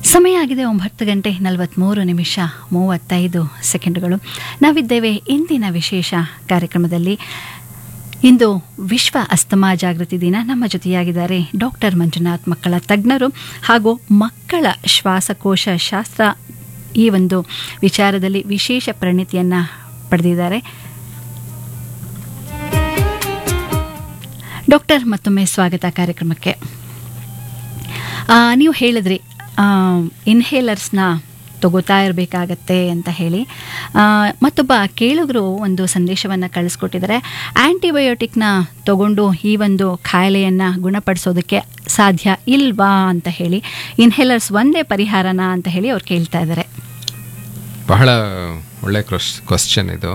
ಸಮಯ ಆಗಿದೆ ಒಂಬತ್ತು ಗಂಟೆ ನಲವತ್ತ್ಮೂರು ನಿಮಿಷ ಮೂವತ್ತೈದು ಸೆಕೆಂಡುಗಳು ನಾವಿದ್ದೇವೆ ಇಂದಿನ ವಿಶೇಷ ಕಾರ್ಯಕ್ರಮದಲ್ಲಿ ಇಂದು ವಿಶ್ವ ಅಸ್ತಮಾ ಜಾಗೃತಿ ದಿನ ನಮ್ಮ ಜೊತೆಯಾಗಿದ್ದಾರೆ ಡಾಕ್ಟರ್ ಮಂಜುನಾಥ್ ಮಕ್ಕಳ ತಜ್ಞರು ಹಾಗೂ ಮಕ್ಕಳ ಶ್ವಾಸಕೋಶ ಶಾಸ್ತ್ರ ಈ ಒಂದು ವಿಚಾರದಲ್ಲಿ ವಿಶೇಷ ಪರಿಣಿತಿಯನ್ನು ಪಡೆದಿದ್ದಾರೆ ಡಾಕ್ಟರ್ ಮತ್ತೊಮ್ಮೆ ಸ್ವಾಗತ ಕಾರ್ಯಕ್ರಮಕ್ಕೆ ಆ, ನೀವು ಹೇಳಿದ್ರಿ ಇನ್ಹೇಲರ್ಸ್ನ ತಗೋತಾ ಇರಬೇಕಾಗತ್ತೆ ಅಂತ ಹೇಳಿ ಆ, ಮತ್ತೊಬ್ಬ ಕೇಳುಗರು ಒಂದು ಸಂದೇಶವನ್ನು ಕಳಿಸ್ಕೊಟ್ಟಿದ್ದಾರೆ ಆ್ಯಂಟಿಬಯೋಟಿಕ್ನ ತಗೊಂಡು ಈ ಒಂದು ಕಾಯಿಲೆಯನ್ನು ಗುಣಪಡಿಸೋದಕ್ಕೆ ಸಾಧ್ಯ ಇಲ್ವಾ ಅಂತ ಹೇಳಿ ಇನ್ಹೇಲರ್ಸ್ ಒಂದೇ ಪರಿಹಾರನಾ ಅಂತ ಹೇಳಿ ಅವ್ರು ಕೇಳ್ತಾ ಇದ್ದಾರೆ ಬಹಳ ಒಳ್ಳೆ ಕ್ವಶ್ ಕ್ವಶ್ಚನ್ ಇದು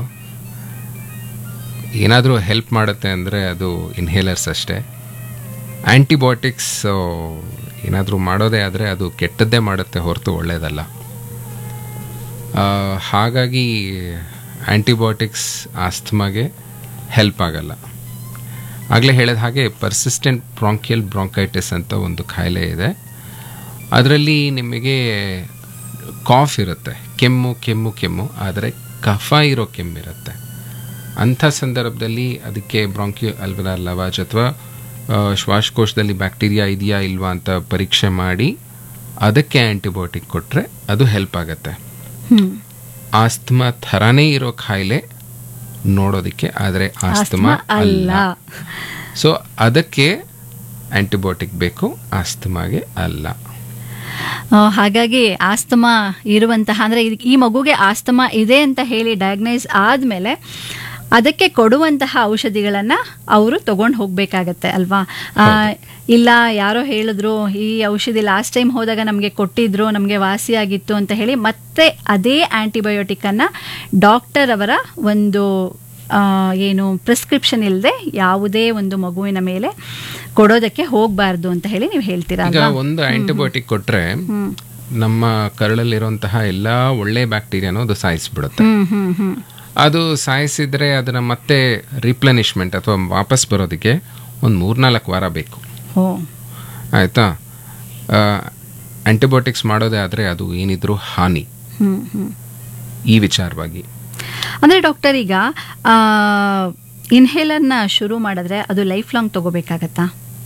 ಏನಾದರೂ ಹೆಲ್ಪ್ ಮಾಡುತ್ತೆ ಅಂದರೆ ಅದು ಇನ್ಹೇಲರ್ಸ್ ಅಷ್ಟೇ ಆ್ಯಂಟಿಬಯೋಟಿಕ್ಸ್ ಏನಾದರೂ ಮಾಡೋದೇ ಆದರೆ ಅದು ಕೆಟ್ಟದ್ದೇ ಮಾಡುತ್ತೆ ಹೊರತು ಒಳ್ಳೆಯದಲ್ಲ ಆ, ಹಾಗಾಗಿ ಆ್ಯಂಟಿಬಯೋಟಿಕ್ಸ್ ಆಸ್ಥಮಾಗೆ ಹೆಲ್ಪ್ ಆಗಲ್ಲ ಆಗಲೇ ಹೇಳಿದ ಹಾಗೆ ಪರ್ಸಿಸ್ಟೆಂಟ್ ಬ್ರಾಂಕಿಯಲ್ ಬ್ರಾಂಕೈಟಿಸ್ ಅಂತ ಒಂದು ಕಾಯಿಲೆ ಇದೆ ಅದರಲ್ಲಿ ನಿಮಗೆ ಕಾಫ್ ಇರುತ್ತೆ ಕೆಮ್ಮು ಕೆಮ್ಮು ಕೆಮ್ಮು ಆದರೆ ಕಫ ಇರೋ ಕೆಮ್ಮಿರುತ್ತೆ ಅಂಥ ಸಂದರ್ಭದಲ್ಲಿ ಅದಕ್ಕೆ ಬ್ರಾಂಕ್ಯೋ ಅಲ್ವಲಾರ್ ಲವಾಜ್ ಅಥವಾ ಆ, ಶ್ವಾಸಕೋಶದಲ್ಲಿ ಬ್ಯಾಕ್ಟೀರಿಯಾ ಇದೆಯಾ ಇಲ್ವಾ ಅಂತ ಪರೀಕ್ಷೆ ಮಾಡಿ ಅದಕ್ಕೆ ಆ್ಯಂಟಿಬಯೋಟಿಕ್ ಕೊಟ್ಟರೆ ಅದು ಹೆಲ್ಪ್ ಆಗುತ್ತೆ ಹ್ಞೂ ಆಸ್ತಮಾ ಥರನೇ ಇರೋ ಕಾಯಿಲೆ ನೋಡೋದಕ್ಕೆ ಆದರೆ ಆಸ್ತಮಾ ಅಲ್ಲ ಸೊ ಅದಕ್ಕೆ ಆ್ಯಂಟಿಬಯೋಟಿಕ್ ಬೇಕು ಆಸ್ತಮಾಗೆ ಅಲ್ಲ ಆ, ಹಾಗಾಗಿ ಆಸ್ತಮಾ ಇರುವಂತಹ ಅಂದರೆ ಈ ಮಗುಗೆ ಆಸ್ತಮಾ ಇದೆ ಅಂತ ಹೇಳಿ ಡಯಾಗ್ನೈಸ್ ಆದಮೇಲೆ ಅದಕ್ಕೆ ಕೊಡುವಂತಹ ಔಷಧಿಗಳನ್ನು ಅವರು ತಗೊಂಡು ಹೋಗಬೇಕಾಗತ್ತೆ ಅಲ್ವಾ ಆ, ಇಲ್ಲ ಯಾರೋ ಹೇಳಿದ್ರು ಈ ಔಷಧಿ ಲಾಸ್ಟ್ ಟೈಮ್ ಹೋದಾಗ ನಮಗೆ ಕೊಟ್ಟಿದ್ರು ನಮಗೆ ವಾಸಿಯಾಗಿತ್ತು ಅಂತ ಹೇಳಿ ಮತ್ತೆ ಅದೇ ಆ್ಯಂಟಿಬಯೋಟಿಕ್ಕನ್ನು ಡಾಕ್ಟರ್ ಅವರ ಒಂದು ಆ, ಏನು ಪ್ರಿಸ್ಕ್ರಿಪ್ಷನ್ ಇಲ್ಲದೆ ಯಾವುದೇ ಒಂದು ಮಗುವಿನ ಮೇಲೆ ಕೊಡೋದಕ್ಕೆ ಹೋಗಬಾರ್ದು ಅಂತ ಹೇಳಿ ನೀವು ಹೇಳ್ತೀರಾ ಈಗ ಅಲ್ವಾ ಒಂದು ಆಂಟಿಬಯೋಟಿಕ್ ಕೊಟ್ರೆ ನಮ್ಮ ಕರಳಲ್ಲಿರುವಂತಹ ಎಲ್ಲಾ ಒಳ್ಳೆ ಬ್ಯಾಕ್ಟೀರಿಯಾನು ಅದು ಸಾಯಿಸ್ಬಿಡುತ್ತೆ ಹ್ಮ್ ಹ್ಮ್ ಹ್ಮ್ ಅದು ಸಾಯಿಸಿದ್ರೆ ಅದನ್ನ ಮತ್ತೆ ರಿಪ್ಲೆನಿಶ್ಮೆಂಟ್ ಅಥವಾ ವಾಪಸ್ ಬರೋದಕ್ಕೆ ಒಂದು ಮೂರ್ನಾಲ್ಕು ವಾರ ಬೇಕು ಓ ಆಯ್ತಾ ಆಂಟಿಬಯೋಟಿಕ್ಸ್ ಮಾಡೋದೇ ಆದರೆ ಅದು ಏನಿದ್ರು ಹಾನಿ ಹ್ಮ್ ಹ್ಮ್ ಈ ವಿಚಾರವಾಗಿ ಅಂದ್ರೆ ಡಾಕ್ಟರ್ ಈಗ ಇನ್ಹೇಲರ್ನ ಶುರು ಮಾಡಿದ್ರೆ ಅದು ಲೈಫ್ ಲಾಂಗ್ ತಗೋಬೇಕಾಗತ್ತಾ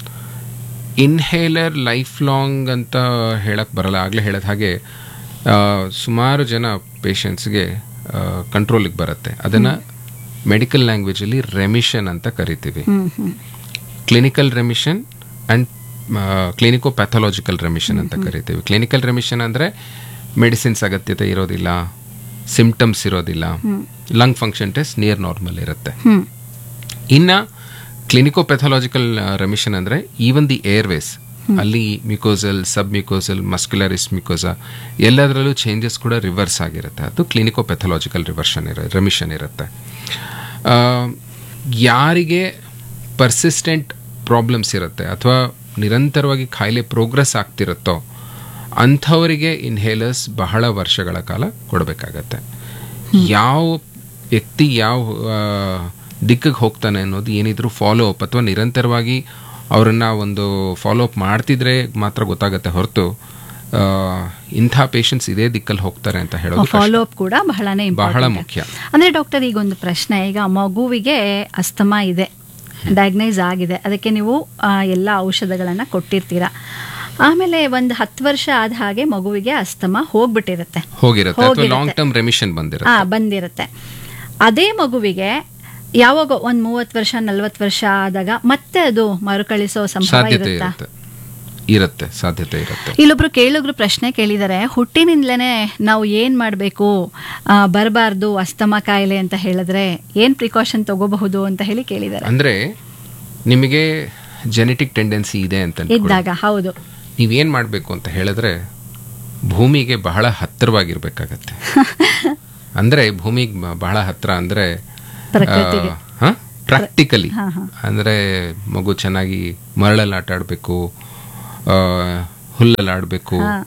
ಇನ್ಹೇಲರ್ ಲೈಫ್ ಲಾಂಗ್ ಅಂತ ಹೇಳಕ್ ಬರಲ್ಲ ಆಗಲೇ ಹೇಳಿದ ಹಾಗೆ ಆ, ಸುಮಾರು ಜನ ಪೇಷಂಟ್ಸ್ಗೆ ಕಂಟ್ರೋಲಿಗೆ ಬರುತ್ತೆ ಅದನ್ನು ಮೆಡಿಕಲ್ ಲ್ಯಾಂಗ್ವೇಜಲ್ಲಿ ರೆಮಿಷನ್ ಅಂತ ಕರಿತೀವಿ ಹ್ಮ್ ಹ್ಮ್ clinical remission and clinico pathological remission ಅಂತ ಕರಿತೀವಿ ಕ್ಲಿನಿಕಲ್ ರೆಮಿಷನ್ ಅಂದರೆ ಮೆಡಿಸಿನ್ಸ್ ಅಗತ್ಯತೆ ಇರೋದಿಲ್ಲ ಸಿಂಪ್ಟಮ್ಸ್ ಇರೋದಿಲ್ಲ lung function test near normal ಇರುತ್ತೆ ಹ್ಮ್ ಇನ್ನು ಕ್ಲಿನಿಕೋ ಪ್ಯಾಥಾಲಜಿಕಲ್ ರೆಮಿಷನ್ ಅಂದರೆ ಈವನ್ ದಿ ಏರ್ವೇಸ್ ಅಲ್ಲಿ mucosal sub mucosal muscularis mucosa ಎಲ್ಲದರಲ್ಲೂ ಚೇಂಜಸ್ ಕೂಡ ರಿವರ್ಸ್ ಆಗಿರುತ್ತೆ ಅದು ಕ್ಲಿನಿಕೋ ಪ್ಯಾಥಾಲಜಿಕಲ್ ರಿವರ್ಷನ್ ಇರ ರೆಮಿಷನ್ ಇರುತ್ತೆ ಆ, ಯಾರಿಗೆ ಪರ್ಸಿಸ್ಟೆಂಟ್ ಪ್ರಾಬ್ಲಮ್ಸ್ ಇರುತ್ತೆ ಅಥವಾ ನಿರಂತರವಾಗಿ ಕಾಯಿಲೆ ಪ್ರೋಗ್ರೆಸ್ ಆಗ್ತಿರುತ್ತೋ ಅಂಥವರಿಗೆ ಇನ್ಹೇಲರ್ಸ್ ಬಹಳ ವರ್ಷಗಳ ಕಾಲ ಕೊಡಬೇಕಾಗತ್ತೆ ಯಾವ ವ್ಯಕ್ತಿ ಯಾವ ದಿಕ್ಕಿಗೆ ಹೋಗ್ತಾನೆ ಅನ್ನೋದು ಏನಿದ್ರು ಫಾಲೋ ಅಪ್ ಅಥವಾ ನಿರಂತರವಾಗಿ ಅವರನ್ನ ಒಂದು ಫಾಲೋ ಅಪ್ ಮಾಡ್ತಿದ್ರೆ ಮಾತ್ರ ಗೊತ್ತಾಗುತ್ತೆ ಹೊರತು ಆ, ಇಂಥ ಪೇಷಂಟ್ಸ್ ಇದೇ ದಿಕ್ಕಲ್ಲಿ ಹೋಗ್ತಾರೆ ಅಂತ ಹೇಳೋದು ಕಷ್ಟ. ಫಾಲೋ ಅಪ್ ಕೂಡ ಬಹಳನೇ ಬಹಳ ಇಂಪಾರ್ಟೆಂಟ್ ಮುಖ್ಯ ಅಂದ್ರೆ ಡಾಕ್ಟರ್ ಈಗ ಒಂದು ಪ್ರಶ್ನೆ ಈಗ ಮಗುವಿಗೆ ಅಸ್ತಮಾ ಇದೆ ಡಯಾಗ್ನೈಸ್ ಆಗಿದೆ ಅದಕ್ಕೆ ನೀವು ಆ, ಎಲ್ಲ ಔಷಧಗಳನ್ನ ಕೊಟ್ಟಿರ್ತೀರಾ ಆಮೇಲೆ ಒಂದು ಹತ್ತು ವರ್ಷ ಆದ ಹಾಗೆ ಮಗುವಿಗೆ ಅಸ್ತಮಾ ಹೋಗ್ಬಿಟ್ಟಿರುತ್ತೆ ಹೋಗಿರುತ್ತೆ ಅಥವಾ ಹೋಗಿರುತ್ತೆ. ಲಾಂಗ್ ಟರ್ಮ್ ರೆಮಿಷನ್ ಬಂದಿರುತ್ತೆ ಆ ಬಂದಿರುತ್ತೆ ಅದೇ ಮಗುವಿಗೆ ಯಾವಾಗ ಒಂದ್ ಮೂವತ್ತು ವರ್ಷ ನಲ್ವತ್ತು ವರ್ಷ ಆದಾಗ ಮತ್ತೆ ಅದು ಮರುಕಳಿಸೋ ಸಂಭವ ಸಾಧ್ಯತೆ ಇರುತ್ತಾ ಇರುತ್ತೆ ಇರುತ್ತೆ ಸಾಧ್ಯತೆ ಇರುತ್ತೆ ಇಲ್ಲೊಬ್ರು ಕೇಳುಗ್ರು ಪ್ರಶ್ನೆ ಕೇಳಿದ್ದಾರೆ ಹುಟ್ಟಿನಿಂದಲೇ ನಾವು ಏನ್ ಮಾಡಬೇಕು ಬರಬಾರ್ದು ಅಸ್ತಮಾ ಕಾಯಿಲೆ ಅಂತ ಹೇಳಿದ್ರೆ ಏನ್ ಪ್ರಿಕಾಷನ್ ತಗೋಬಹುದು ಅಂತ ಹೇಳಿ ಕೇಳಿದ್ದಾರೆ ಅಂದ್ರೆ ನಿಮಗೆ ಜೆನೆಟಿಕ್ ಟೆಂಡೆನ್ಸಿ ಇದೆ ಅಂತ ಅನ್ಕೊಳ್ಳಿ. ಇದ್ದಾಗ ಹೌದು ನೀವೇನ್ ಮಾಡಬೇಕು ಅಂತ ಹೇಳಿದ್ರೆ ಭೂಮಿಗೆ ಬಹಳ ಹತ್ತಿರವಾಗಿರ್ಬೇಕಾಗತ್ತೆ ಅಂದ್ರೆ ಭೂಮಿಗೆ ಬ- ಬಹಳ ಹತ್ರ ಅಂದ್ರೆ ಪ್ರಕೃತಿಗೆ. ಪ್ರಾಕ್ಟಿಕಲಿ ಹಾ, ಹಾ. ಅಂದ್ರೆ ಮಗು ಚೆನ್ನಾಗಿ ಮರಳಲ್ಲಿ ಆಟ ಆಡಬೇಕು ಹುಲ್ಲಲ್ಲಿ ಆಡಬೇಕು ಹಾ.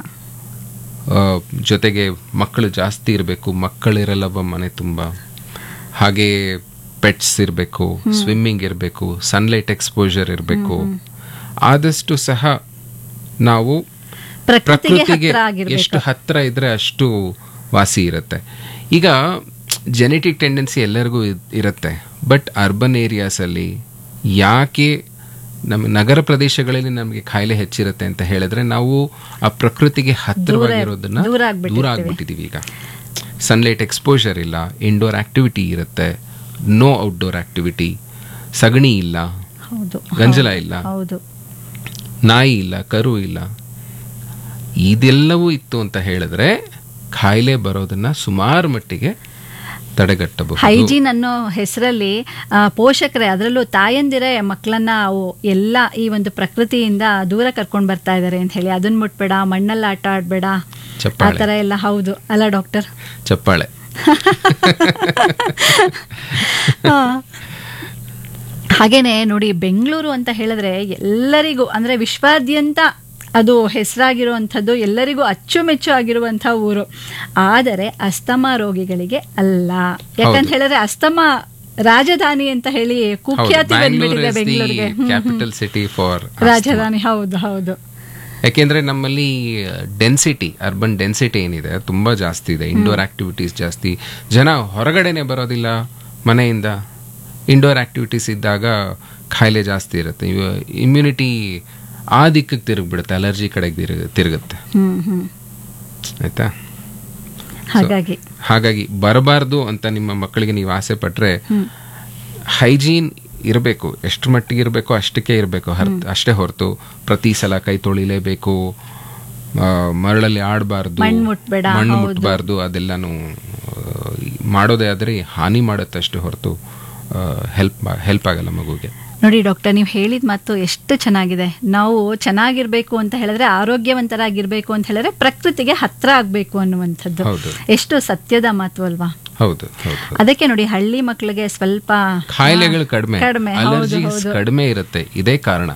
ಜೊತೆಗೆ ಮಕ್ಕಳು ಜಾಸ್ತಿ ಇರಬೇಕು ಮಕ್ಕಳಿರಲ್ಲವ ಮನೆ ತುಂಬ ಹಾಗೆ ಪೆಟ್ಸ್ ಇರಬೇಕು ಸ್ವಿಮ್ಮಿಂಗ್ ಇರಬೇಕು ಸನ್ಲೈಟ್ ಎಕ್ಸ್ಪೋಜರ್ ಇರಬೇಕು ಆದಷ್ಟು ಸಹ ನಾವು ಪ್ರಕೃತಿಗೆ ಪ್ರಕೃತಿಗೆ ಹತ್ರ ಆಗಿರ್ಬೇಕು. ಎಷ್ಟು ಹತ್ರ ಇದ್ರೆ ಅಷ್ಟು ವಾಸಿ ಇರುತ್ತೆ ಈಗ ಜೆನೆಟಿಕ್ ಟೆಂಡೆನ್ಸಿ ಎಲ್ಲರಿಗೂ ಇದ್- ಇರುತ್ತೆ ಬಟ್ ಅರ್ಬನ್ ಏರಿಯಾಸಲ್ಲಿ ಯಾಕೆ ನಮ್ಮ ನಗರ ಪ್ರದೇಶಗಳಲ್ಲಿ ನಮಗೆ ಕಾಯಿಲೆ ಹೆಚ್ಚಿರುತ್ತೆ ಅಂತ ಹೇಳಿದ್ರೆ ನಾವು ಆ ಪ್ರಕೃತಿಗೆ ಹತ್ತಿರವಾಗಿರೋದನ್ನ ದೂರ ಆಗ್ಬಿಟ್ಟಿರ್ತೀವಿ. ದೂರ ಆಗ್ಬಿಟ್ಟಿದೀವಿ ಈಗ ಸನ್ಲೈಟ್ ಎಕ್ಸ್ಪೋಜರ್ ಇಲ್ಲ ಇಂಡೋರ್ ಆಕ್ಟಿವಿಟಿ ಇರುತ್ತೆ ನೋ ಔಟ್ಡೋರ್ ಆಕ್ಟಿವಿಟಿ ಸಗಣಿ ಇಲ್ಲ ಹೌದು ಗಂಜಲ ಇಲ್ಲ ಹೌದು ನಾಯಿ ಇಲ್ಲ ಕರು ಇಲ್ಲ ಇದೆಲ್ಲವೂ ಇತ್ತು ಅಂತ ಹೇಳಿದ್ರೆ ಕಾಯಿಲೆ ಬರೋದನ್ನ ಸುಮಾರು ಮಟ್ಟಿಗೆ ತಡೆಗಟ್ಟಬಹುದು ಹೈಜೀನ್ ಅನ್ನೋ ಹೆಸರಲ್ಲಿ ಪೋಷಕರೇ ಅದರಲ್ಲೂ ತಾಯಂದಿರೇ ಮಕ್ಕಳನ್ನ ಅವು ಎಲ್ಲ ಈ ಒಂದು ಪ್ರಕೃತಿಯಿಂದ ದೂರ ಕರ್ಕೊಂಡು ಬರ್ತಾ ಇದ್ದಾರೆ ಅಂತ ಹೇಳಿ ಅದನ್ನ ಮುಟ್ಬೇಡ ಮಣ್ಣಲ್ಲಿ ಆಟ ಆಡ್ಬೇಡ ಆ ಚಪ್ಪಾಳೆ ಥರ ಎಲ್ಲ ಹೌದು ಅಲ್ಲ ಡಾಕ್ಟರ್ ಚಪ್ಪಾಳೆ ಹಾಗೇನೆ ನೋಡಿ ಬೆಂಗಳೂರು ಅಂತ ಹೇಳಿದ್ರೆ ಎಲ್ಲರಿಗೂ ಅಂದ್ರೆ ವಿಶ್ವಾದ್ಯಂತ ಅದು ಹೆಸರಾಗಿರುವಂಥದ್ದು ಎಲ್ಲರಿಗೂ ಅಚ್ಚುಮೆಚ್ಚು ಆಗಿರುವಂಥ ಊರು ಆದರೆ ಅಸ್ತಮಾ ರೋಗಿಗಳಿಗೆ ಅಲ್ಲ ಯಾಕಂತ ಹೇಳಿದ್ರೆ ಅಸ್ತಮಾ ರಾಜಧಾನಿ ಅಂತ ಹೇಳಿ ಕುಖ್ಯಾತಿ ಬಂದ್ಬಿಟ್ಟಿದೆ ಬೆಂಗಳೂರಿಗೆ ಕ್ಯಾಪಿಟಲ್ ಸಿಟಿ ಫಾರ್ ರಾಜಧಾನಿ ಹೌದು ಹೌದು ಯಾಕೆಂದ್ರೆ ನಮ್ಮಲ್ಲಿ ಡೆನ್ಸಿಟಿ ಅರ್ಬನ್ ಡೆನ್ಸಿಟಿ ಏನಿದೆ ಅದು ತುಂಬಾ ಜಾಸ್ತಿ ಇದೆ ಇಂಡೋರ್ ಆಕ್ಟಿವಿಟೀಸ್ ಜಾಸ್ತಿ ಜನ ಹೊರಗಡೆನೆ ಬರೋದಿಲ್ಲ ಮನೆಯಿಂದ ಇಂಡೋರ್ ಆಕ್ಟಿವಿಟೀಸ್ ಇದ್ದಾಗ ಕಾಯಿಲೆ ಜಾಸ್ತಿ ಇರುತ್ತೆ ಇಮ್ಯುನಿಟಿ ಆ ದಿಕ್ಕಕ್ಕೆ ತಿರುಗ್ಬಿಡುತ್ತೆ ಅಲರ್ಜಿ ಕಡೆಗೆ ತಿರುಗ ತಿರುಗುತ್ತೆ ಹ್ಮ್ ಹ್ಮ್ ಆಯ್ತಾ ಹಾಗಾಗಿ ಹಾಗಾಗಿ ಬರಬಾರ್ದು ಅಂತ ನಿಮ್ಮ ಮಕ್ಕಳಿಗೆ ನೀವು ಆಸೆ ಪಟ್ರೆ ಹೈಜೀನ್ ಇರಬೇಕು ಎಷ್ಟು ಮಟ್ಟಿಗೆ ಇರಬೇಕು ಅಷ್ಟಕ್ಕೆ ಇರಬೇಕು ಅಷ್ಟೇ ಹೊರತು ಪ್ರತಿ ಸಲ ಕೈ ತೊಳಿಲೇಬೇಕು ಆ, ಮರಳಲ್ಲಿ ಆಡಬಾರ್ದು ಮಣ್ಣ್ ಮುಟ್ಬೇಡ, ಮಣ್ಣು ಹೌದು. ಮುಟ್ಬಾರ್ದು ಅದೆಲ್ಲಾನು ಆ, ಮಾಡೋದೇ ಆದ್ರೆ ಹಾನಿ ಮಾಡುತ್ತಷ್ಟೇ ಹೊರತು ಹೆಲ್ಪ್ ಹೆಲ್ಪ್ ಆಗಲ್ಲ ಮಗುಗೆ ನೋಡಿ ಡಾಕ್ಟರ್ ನೀವು ಹೇಳಿದ ಮಾತು ಎಷ್ಟು ಚೆನ್ನಾಗಿದೆ ನಾವು ಚೆನ್ನಾಗಿರ್ಬೇಕು ಅಂತ ಹೇಳಿದ್ರೆ ಆರೋಗ್ಯವಂತರಾಗಿರ್ಬೇಕು ಅಂತ ಹೇಳಿದ್ರೆ ಪ್ರಕೃತಿಗೆ ಹತ್ರ ಆಗ್ಬೇಕು ಅನ್ನುವಂಥದ್ದು ಹೌದು ಎಷ್ಟು ಸತ್ಯದ ಮಾತು ಅಲ್ವಾ ಹೌದು ಹೌದು ಹೌದು. ಅದಕ್ಕೆ ನೋಡಿ ಹಳ್ಳಿ ಮಕ್ಕಳಿಗೆ ಸ್ವಲ್ಪ ಕಾಯಿಲೆಗಳು ಕಡಿಮೆ ಕಡಿಮೆ, ಹೌದು, ಅಲರ್ಜೀಸ್ ಹೌದು. ಕಡಿಮೆ ಇರುತ್ತೆ ಇದೇ ಕಾರಣ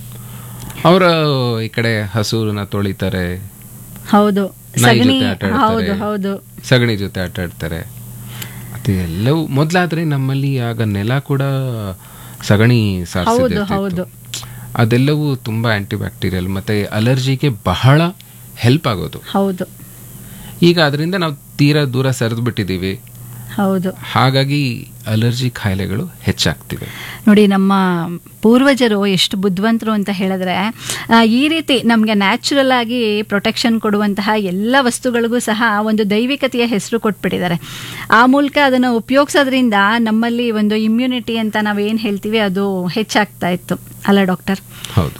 ಅವರ ಈ ಕಡೆ ಹಸುರನ್ನ ತೊಳಿತಾರೆ ಹೌದು ನಾಯಿ ಸಗಣಿ ಜೊತೆ ಆಟ ಆಡ್ತಾರೆ. ಹೌದು ಹೌದು ಸಗಣಿ ಜೊತೆ ಆಟ ಆಡ್ತಾರೆ ಅದೆಲ್ಲವೂ ಮೊದಲಾದ್ರೆ ನಮ್ಮಲ್ಲಿ ಆಗ ನೆಲ ಕೂಡ ಸಗಣಿ ಹೌದು ಸಾರಿಸಿದ್ದು ಹೌದು ಅದೆಲ್ಲವೂ ತುಂಬಾ ಆಂಟಿ ಬ್ಯಾಕ್ಟೀರಿಯಲ್ ಮತ್ತೆ ಅಲರ್ಜಿಗೆ ಬಹಳ ಹೆಲ್ಪ್ ಆಗೋದು ಹೌದು ಈಗ ಅದರಿಂದ ನಾವು ತೀರಾ ದೂರ ಸರಿದು ಬಿಟ್ಟಿದ್ದೀವಿ ಹೌದು ಹಾಗಾಗಿ ಅಲರ್ಜಿ ಕಾಯಿಲೆಗಳು ಹೆಚ್ಚಾಗ್ತಿವೆ ನೋಡಿ ನಮ್ಮ ಪೂರ್ವಜರು ಎಷ್ಟು ಬುದ್ಧಿವಂತರು ಅಂತ ಹೇಳಿದ್ರೆ ಆ, ಈ ರೀತಿ ನಮಗೆ ನ್ಯಾಚುರಲ್ ಆಗಿ ಪ್ರೊಟೆಕ್ಷನ್ ಕೊಡುವಂತಹ ಎಲ್ಲ ವಸ್ತುಗಳಿಗೂ ಸಹ ಒಂದು ದೈವಿಕತೆಯ ಹೆಸರು ಕೊಟ್ಬಿಟ್ಟಿದ್ದಾರೆ ಆ ಮೂಲಕ ಅದನ್ನು ಉಪಯೋಗಿಸೋದ್ರಿಂದ ನಮ್ಮಲ್ಲಿ ಒಂದು ಇಮ್ಯುನಿಟಿ ಅಂತ ನಾವೇನು ಹೇಳ್ತೀವಿ ಅದು ಹೆಚ್ಚಾಗ್ತಾ ಇತ್ತು ಅಲ್ಲ ಡಾಕ್ಟರ್ ಹೌದು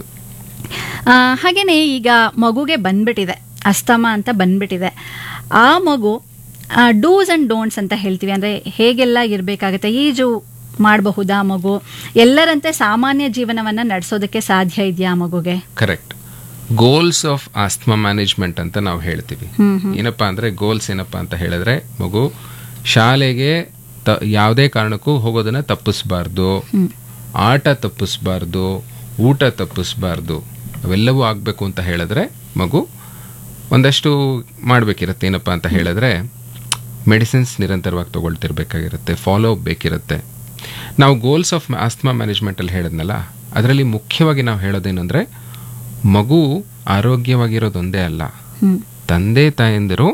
ಆ, ಹಾಗೇನೆ ಈಗ ಮಗುಗೆ ಬಂದ್ಬಿಟ್ಟಿದೆ ಅಸ್ತಮ ಅಂತ ಬಂದ್ಬಿಟ್ಟಿದೆ ಆ ಮಗು ಡೂಸ್ ಆ್ಯಂಡ್ ಡೋಂಟ್ಸ್ ಅಂತ ಹೇಳ್ತೀವಿ ಅಂದರೆ ಹೇಗೆಲ್ಲ ಇರಬೇಕಾಗತ್ತೆ ಈಜು ಮಾಡಬಹುದಾ ಮಗು ಎಲ್ಲರಂತೆ ಸಾಮಾನ್ಯ ಜೀವನವನ್ನು ನಡೆಸೋದಕ್ಕೆ ಸಾಧ್ಯ ಇದೆಯಾ ಆ ಮಗುಗೆ correct goals of asthma management ಅಂತ ನಾವು ಹೇಳ್ತೀವಿ ಹ್ಮ್ ಹ್ಮ್ ಏನಪ್ಪಾ ಅಂದ್ರೆ ಗೋಲ್ಸ್ ಏನಪ್ಪಾ ಅಂತ ಹೇಳಿದ್ರೆ ಮಗು ಶಾಲೆಗೆ ತ ಯಾವುದೇ ಕಾರಣಕ್ಕೂ ಹೋಗೋದನ್ನ ತಪ್ಪಿಸ್ಬಾರ್ದು ಹ್ಮ್. ಆಟ ತಪ್ಪಿಸ್ಬಾರ್ದು ಊಟ ತಪ್ಪಿಸ್ಬಾರ್ದು ಅವೆಲ್ಲವೂ ಆಗಬೇಕು ಅಂತ ಹೇಳಿದ್ರೆ ಮಗು ಒಂದಷ್ಟು ಮಾಡಬೇಕಿರುತ್ತೆ ಏನಪ್ಪಾ ಅಂತ ಹೇಳಿದ್ರೆ ಮೆಡಿಸಿನ್ಸ್ ನಿರಂತರವಾಗಿ ತಗೊಳ್ತಿರ್ಬೇಕಾಗಿರುತ್ತೆ ಫಾಲೋ ಅಪ್ ಬೇಕಿರುತ್ತೆ ನಾವು ಗೋಲ್ಸ್ ಆಫ್ ಆಸ್ಮಾ ಮ್ಯಾನೇಜ್ಮೆಂಟಲ್ಲಿ ಹೇಳಿದ್ನಲ್ಲ ಅದರಲ್ಲಿ ಮುಖ್ಯವಾಗಿ ನಾವು ಹೇಳೋದೇನೆಂದರೆ ಮಗು ಆರೋಗ್ಯವಾಗಿರೋದೊಂದೇ ಅಲ್ಲ ಹ್ಮ್ ತಂದೆ ತಾಯಂದಿರು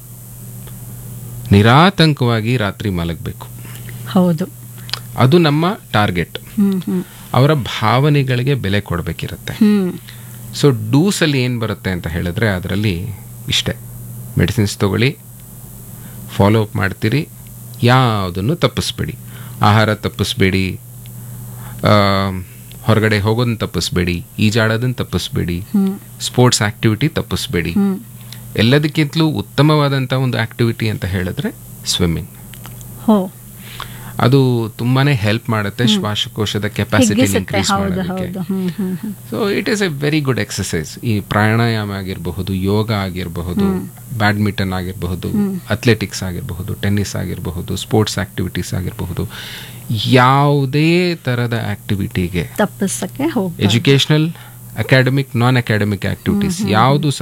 ನಿರಾತಂಕವಾಗಿ ರಾತ್ರಿ ಮಲಗಬೇಕು ಹೌದು ಅದು ನಮ್ಮ ಟಾರ್ಗೆಟ್ ಹ್ಮ್ ಹ್ಮ್ ಅವರ ಭಾವನೆಗಳಿಗೆ ಬೆಲೆ ಕೊಡಬೇಕಿರುತ್ತೆ ಹ್ಮ್ ಸೊ ಡೂಸಲ್ಲಿ ಏನು ಬರುತ್ತೆ ಅಂತ ಹೇಳಿದ್ರೆ ಅದರಲ್ಲಿ ಇಷ್ಟೇ ಮೆಡಿಸಿನ್ಸ್ ತಗೊಳ್ಳಿ ಫಾಲೋ ಅಪ್ ಮಾಡ್ತೀರಿ ಯಾವುದನ್ನು ತಪ್ಪಿಸ್ಬೇಡಿ ಆಹಾರ ತಪ್ಪಿಸ್ಬೇಡಿ ಆ, ಹೊರಗಡೆ ಹೋಗೋದನ್ನ ತಪ್ಪಿಸ್ಬೇಡಿ ಈಜಾಡೋದನ್ನ ತಪ್ಪಿಸ್ಬೇಡಿ ಹ್ಮ್ ಸ್ಪೋರ್ಟ್ಸ್ ಆಕ್ಟಿವಿಟಿ ತಪ್ಪಿಸ್ಬೇಡಿ ಹ್ಮ್ ಎಲ್ಲದಕ್ಕಿಂತಲೂ ಉತ್ತಮವಾದಂಥ ಒಂದು ಆಕ್ಟಿವಿಟಿ ಅಂತ ಹೇಳಿದ್ರೆ ಸ್ವಿಮ್ಮಿಂಗ್ ಹೋ ಅದು ತುಂಬಾನೇ ಹೆಲ್ಪ್ ಮಾಡುತ್ತೆ ಶ್ವಾಸಕೋಶದ ಕೆಪಾಸಿಟಿ ಹಿಗ್ಗಿಸುತ್ತೆ ಇನ್ಕ್ರೀಸ್ ಹೌದು ಮಾಡೋದಕ್ಕೆ ಹೌದು hmm hmm hmm so it is a very good exercise ಈ ಪ್ರಾಣಾಯಾಮ ಆಗಿರಬಹುದು ಯೋಗ ಆಗಿರಬಹುದು ಬ್ಯಾಡ್ಮಿಂಟನ್ ಆಗಿರಬಹುದು ಅಥ್ಲೆಟಿಕ್ಸ್ ಆಗಿರಬಹುದು ಟೆನ್ನಿಸ್ ಆಗಿರಬಹುದು ಸ್ಪೋರ್ಟ್ಸ್ ಆಕ್ಟಿವಿಟೀಸ್ ಆಗಿರಬಹುದು ಯಾವುದೇ ತರದ ಆಕ್ಟಿವಿಟಿಗೆ ತಪ್ಪಿಸಕ್ಕೆ ಹೋಗ್ಬಾರ್ದು educational academic non academic activities ಯಾವುದು